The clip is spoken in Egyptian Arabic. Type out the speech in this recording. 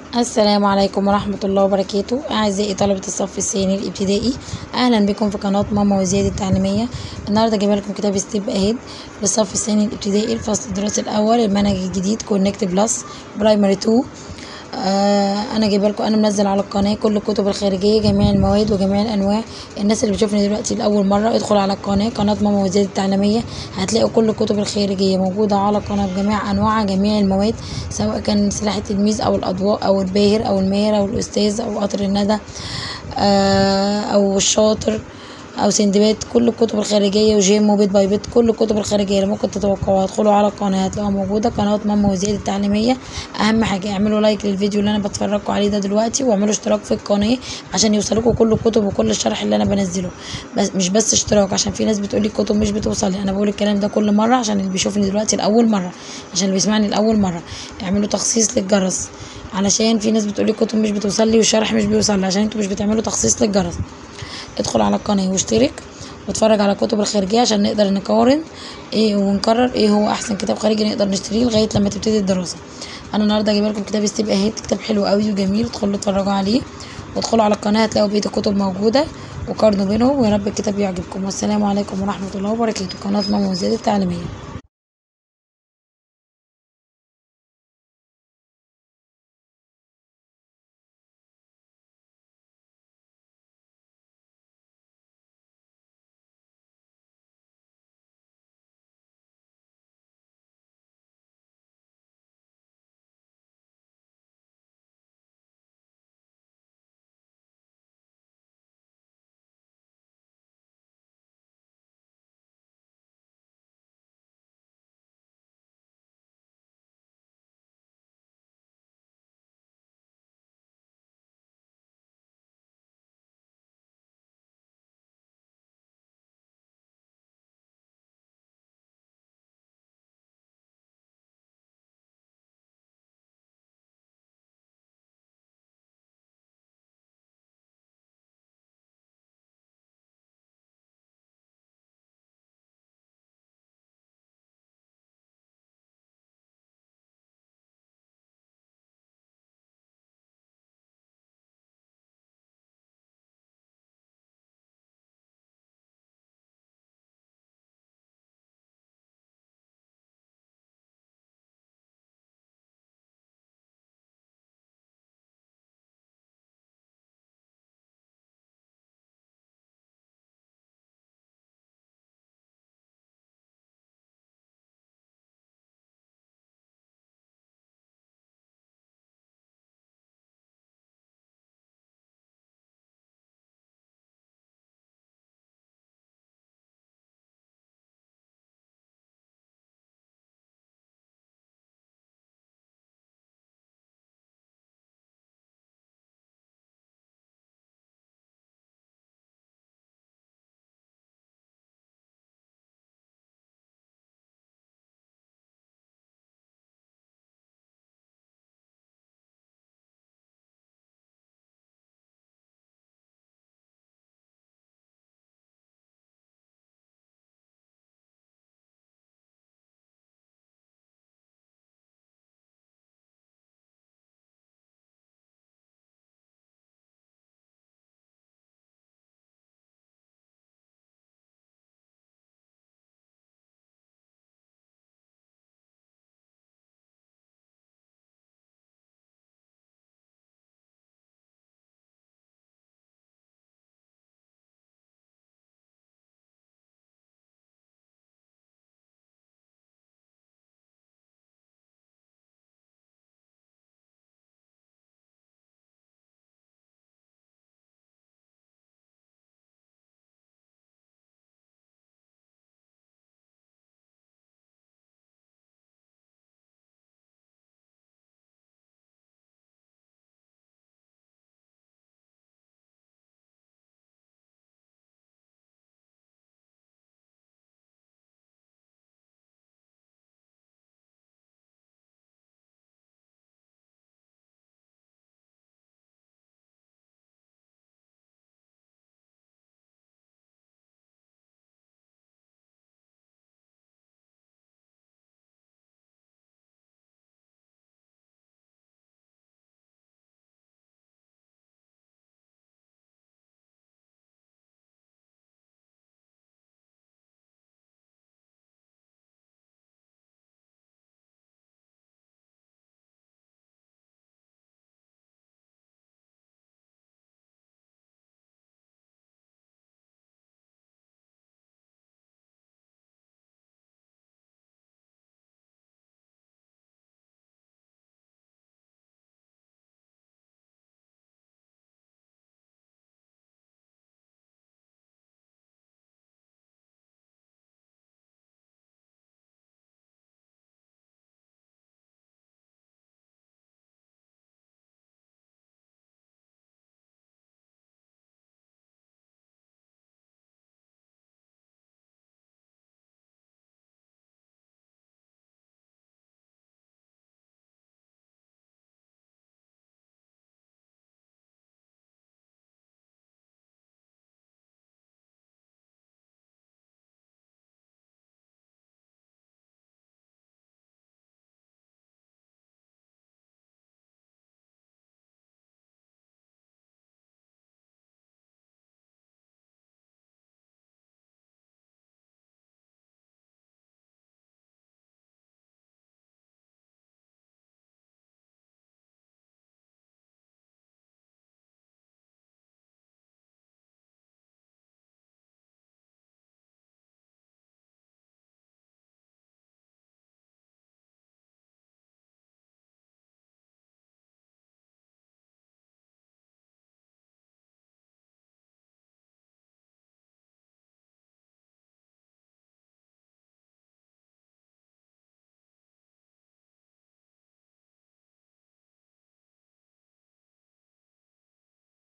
السلام عليكم ورحمة الله وبركاته أعزائي طلبة الصف الثاني الابتدائي أهلا بكم في قناة ماما وزياد التعليمية النهاردة جايبة لكم كتاب ستيب أهيد للصف الثاني الابتدائي الفصل الدراسي الأول المنهج الجديد كونكت بلس برايمري 2 آه انا جايبه لكم انا منزل على القناه كل الكتب الخارجيه جميع المواد وجميع الانواع الناس اللي بتشوفني دلوقتي لاول مره ادخل على القناه قناه ماما وزياد التعليميه هتلاقوا كل الكتب الخارجيه موجوده على القناه بجميع انواعها جميع المواد سواء كان سلاح التلميذ او الاضواء او الباهر او الماهر او الاستاذ او قطر الندى آه او الشاطر او سندباد كل الكتب الخارجيه وجيم وبيت باي بيت كل الكتب الخارجيه اللي ممكن تتوقعوها ادخلوا على القناه هتلاقوها موجوده قناه ماما وزياد التعليميه اهم حاجه اعملوا لايك للفيديو اللي انا بتفرجكم عليه ده دلوقتي واعملوا اشتراك في القناه عشان يوصلكم كل الكتب وكل الشرح اللي انا بنزله بس مش بس اشتراك عشان في ناس بتقولي الكتب مش بتوصل لي انا بقول الكلام ده كل مره عشان اللي بيشوفني دلوقتي لاول مره عشان اللي بيسمعني لاول مره اعملوا تخصيص للجرس علشان في ناس بتقولي الكتب مش بتوصل لي والشرح مش بيوصل لي عشان انتوا مش بتعملوا تخصيص للجرس ادخل على القناه واشترك واتفرج على الكتب الخارجيه عشان نقدر نقارن ايه ونقرر ايه هو احسن كتاب خارجي نقدر نشتريه لغايه لما تبتدي الدراسه انا النهارده جايبه لكم كتاب ستيب اهيد كتاب حلو قوي وجميل ادخلوا اتفرجوا عليه وادخلوا على القناه هتلاقوا بقيه الكتب موجوده وقارنوا بينهم ويا رب الكتاب يعجبكم والسلام عليكم ورحمه الله وبركاته قناه ماما وزياد التعليميه